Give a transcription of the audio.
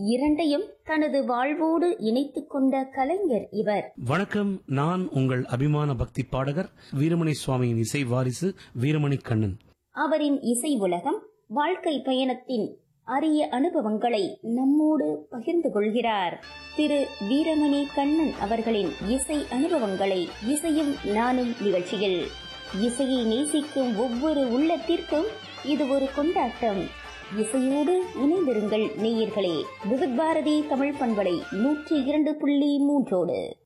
இரண்டையும் தனது வாழ்வோடு இணைத்துக் கொண்ட கலைஞர் இவர் வணக்கம் நான் உங்கள் அபிமான பக்தி பாடகர் வீரமணி சுவாமியின் இசை வாரிசு வீரமணி கண்ணன் அவரின் இசை உலகம் வாழ்க்கை பயணத்தின் அரிய அனுபவங்களை நம்மோடு பகிர்ந்து கொள்கிறார் திரு வீரமணி கண்ணன் அவர்களின் இசை அனுபவங்களை இசையும் நானும் நிகழ்ச்சியில் இசையை நேசிக்கும் ஒவ்வொரு உள்ளத்திற்கும் இது ஒரு கொண்டாட்டம் இசையோடு இணைந்திருங்கள் நேயர்களே விவித் பாரதி தமிழ் பண்பலை நூற்றி இரண்டு புள்ளி மூன்றோடு